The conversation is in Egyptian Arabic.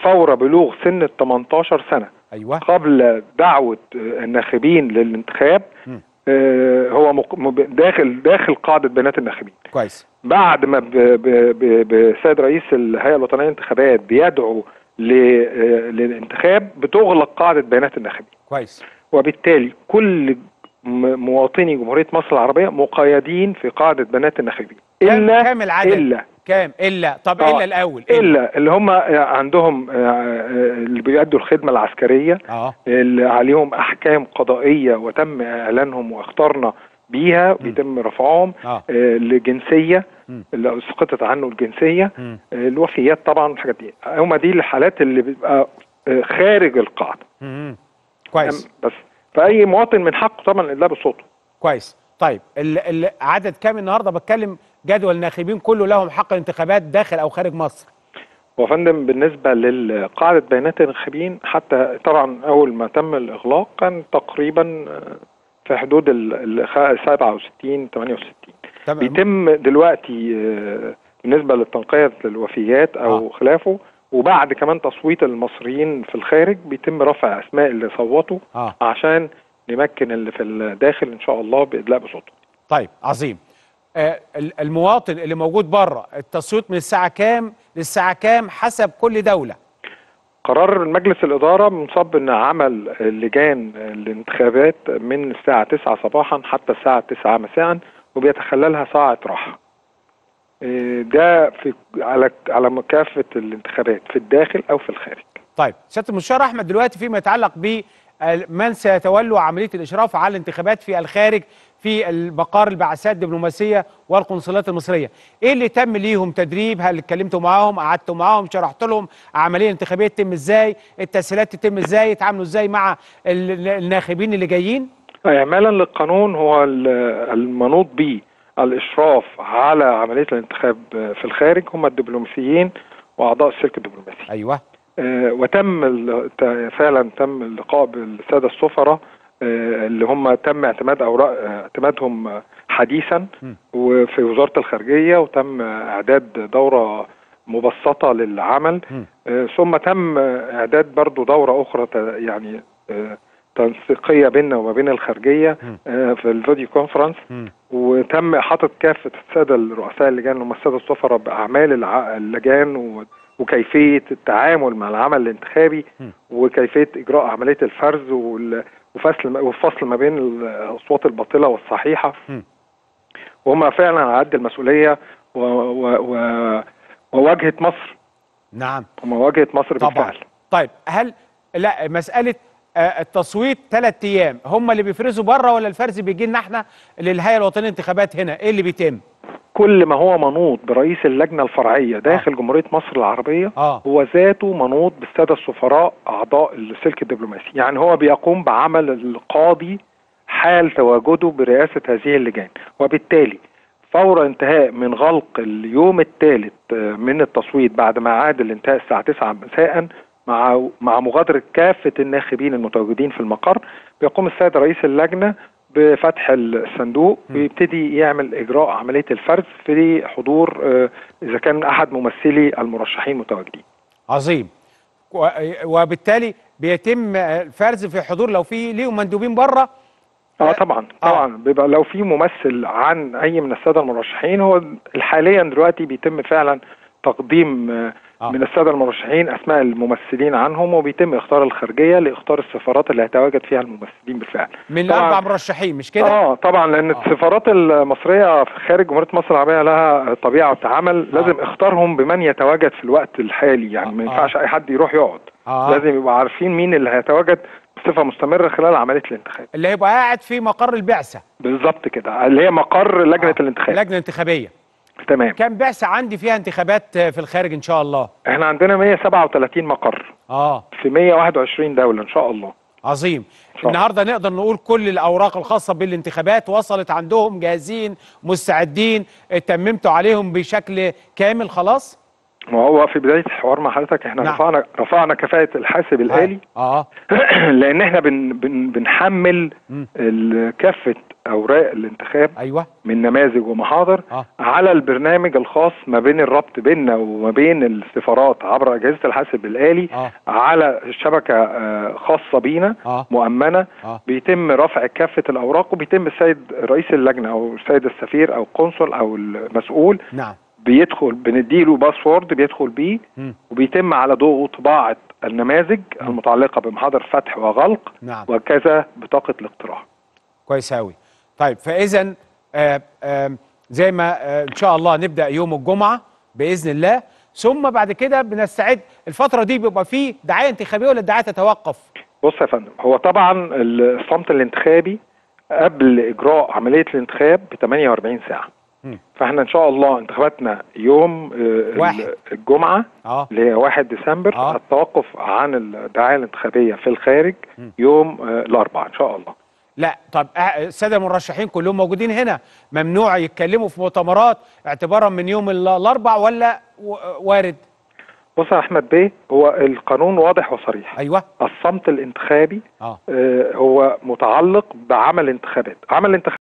فور بلوغ سن ال 18 سنه ايوه قبل دعوه آه، الناخبين للانتخاب مم. آه، هو مق- مب- داخل داخل قاعده بيانات الناخبين كويس بعد ما ب- ب- ب- بسيد رئيس الهيئه الوطنيه للانتخابات بيدعو ل- آه، للانتخاب بتغلق قاعده بيانات الناخبين كويس وبالتالي كل م- مواطني جمهوريه مصر العربيه مقيدين في قاعده بيانات الناخبين كام الا كام العدد الا كام الا طب آه، الا الاول الا اللي هم عندهم آه، آه، اللي بيأدوا الخدمه العسكريه اه اللي عليهم احكام قضائيه وتم اعلانهم واخترنا بيها بيتم رفعهم اه آه، لجنسيه مم. اللي اسقطت عنه الجنسيه مم. آه، الوفيات طبعا الحاجات دي هم دي الحالات اللي بيبقى آه، خارج القاعده مم. كويس بس فاي مواطن من حقه طبعا الادلاء بصوته كويس طيب ال ال عدد كام النهارده بتكلم جدول الناخبين كله لهم حق الانتخابات داخل او خارج مصر وفندم بالنسبة لقاعدة بيانات الناخبين حتى طبعا أول ما تم الإغلاق كان تقريبا آه، في حدود ال ال 67 68 تمام بيتم دلوقتي آه، بالنسبة للتنقية الوفيات أو آه. خلافه وبعد كمان تصويت المصريين في الخارج بيتم رفع أسماء اللي صوتوا اه عشان نمكن اللي في الداخل إن شاء الله بإدلاء بصوته طيب عظيم آه ال- المواطن اللي موجود بره التصويت من الساعه كام للساعه كام حسب كل دوله قرار مجلس الإدارة منصب أن عمل لجان الانتخابات من الساعة 9 صباحا حتى الساعة 9 مساء وبيتخللها ساعة راحة. إيه، ده في على على كافة الانتخابات في الداخل أو في الخارج. طيب سياده المستشار احمد دلوقتي فيما يتعلق ب من سيتولوا عمليه الاشراف على الانتخابات في الخارج في المقار البعثات الدبلوماسيه والقنصلات المصريه، ايه اللي تم ليهم تدريب؟ هل اتكلمتوا معاهم؟ قعدتوا معاهم؟ شرحت لهم العمليه الانتخابيه تتم ازاي؟ التسهيلات تتم ازاي؟ يتعاملوا ازاي مع ال- الناخبين اللي جايين؟ إعمالا للقانون هو ال- المنوط به الإشراف على عملية الانتخاب في الخارج هم الدبلوماسيين وأعضاء السلك الدبلوماسي. ايوه آه، وتم ال- ت- فعلا تم اللقاء بالساده السفراء آه، اللي هم تم اعتماد اوراق آه، اعتمادهم آه، حديثا م. وفي وزاره الخارجيه وتم آه، اعداد دوره مبسطه للعمل م. آه، ثم تم آه، اعداد برضو دوره اخرى ت- يعني آه، تنسيقيه بيننا وما بين الخارجيه م. آه، في الفيديو كونفرنس مم. وتم احاطه كافه الساده الرؤساء اللجان اللي هم الساده السفراء باعمال الع- اللجان و- وكيفيه التعامل مع العمل الانتخابي م. وكيفيه اجراء عمليه الفرز وال- وفصل والفصل ما بين الاصوات الباطله والصحيحه م. وهم فعلا على قد المسؤوليه و... و... و... وواجهه مصر نعم هم واجهه مصر طبعا بالفعل طيب هل لا مساله آه، التصويت ثلاث ايام هم اللي بيفرزوا بره ولا الفرز بيجي لنا احنا للهيئه الوطنيه للانتخابات هنا ايه اللي بيتم كل ما هو منوط برئيس اللجنه الفرعيه داخل جمهوريه مصر العربيه اه هو ذاته منوط بالساده السفراء اعضاء السلك الدبلوماسي يعني هو بيقوم بعمل القاضي حال تواجده برئاسه هذه اللجان وبالتالي فور انتهاء من غلق اليوم الثالث من التصويت بعد ما عاد الانتهاء الساعه 9 مساء مع مع مغادره كافه الناخبين المتواجدين في المقر بيقوم السيد رئيس اللجنه بفتح الصندوق م. ويبتدي يعمل اجراء عمليه الفرز في حضور آه، اذا كان احد ممثلي المرشحين متواجدين عظيم و- وبالتالي بيتم الفرز في حضور لو في ليهم مندوبين بره اه طبعا آه. طبعا بيبقى لو في ممثل عن اي من الساده المرشحين هو حاليا دلوقتي بيتم فعلا تقديم آه، آه. من الساده المرشحين اسماء الممثلين عنهم وبيتم اختار الخارجيه لاختار السفارات اللي هيتواجد فيها الممثلين بالفعل من طبعاً. الاربع مرشحين مش كده؟ اه طبعا لان آه. السفارات المصريه في خارج جمهوريه مصر العربيه لها طبيعه عمل آه. لازم اختارهم بمن يتواجد في الوقت الحالي يعني ما آه. ينفعش اي حد يروح يقعد آه. لازم يبقوا عارفين مين اللي هيتواجد بصفه مستمره خلال عمليه الانتخاب اللي هيبقى قاعد في مقر البعثه بالظبط كده اللي هي مقر لجنه آه. الانتخاب لجنه انتخابيه تمام كم بعثه عندي فيها انتخابات في الخارج ان شاء الله احنا عندنا 137 مقر اه في 121 دوله ان شاء الله عظيم شاء الله. النهارده نقدر نقول كل الاوراق الخاصه بالانتخابات وصلت عندهم جاهزين مستعدين تممتوا عليهم بشكل كامل خلاص ما هو في بدايه الحوار مع حضرتك احنا نعم. رفعنا رفعنا كفاءه الحاسب الالي اه لان احنا بن بن بنحمل مم. ال- كافه اوراق الانتخاب ايوه من نماذج ومحاضر اه على البرنامج الخاص ما بين الربط بيننا وما بين السفارات عبر اجهزه الحاسب الالي اه على شبكه آه، خاصه بينا اه مؤمنه اه بيتم رفع كافه الاوراق وبيتم السيد رئيس اللجنه او السيد السفير او القنصل او المسؤول نعم بيدخل بنديله باسورد بيدخل بيه مم. وبيتم على ضوءه طباعه النماذج المتعلقه بمحاضر فتح وغلق نعم وكذا بطاقه الاقتراع كويس أوي طيب فإذا آه آه زي ما آه إن شاء الله نبدأ يوم الجمعة بإذن الله ثم بعد كده بنستعد الفترة دي بيبقى فيه دعاية انتخابية ولا الدعاية تتوقف؟ بص يا فندم هو طبعا الصمت الانتخابي قبل اجراء عمليه الانتخاب ب 48 ساعه مم. فاحنا ان شاء الله انتخاباتنا يوم آه، واحد. الجمعه اه اللي هي 1 ديسمبر آه. التوقف عن الدعايه الانتخابيه في الخارج مم. يوم آه، الاربعاء ان شاء الله لا طب آه، السادة المرشحين كلهم موجودين هنا ممنوع يتكلموا في مؤتمرات اعتبارا من يوم ال- الأربع ولا و- وارد؟ بص يا احمد بيه هو القانون واضح وصريح أيوه الصمت الانتخابي اه آه، هو متعلق بعمل انتخابات عمل الانتخابات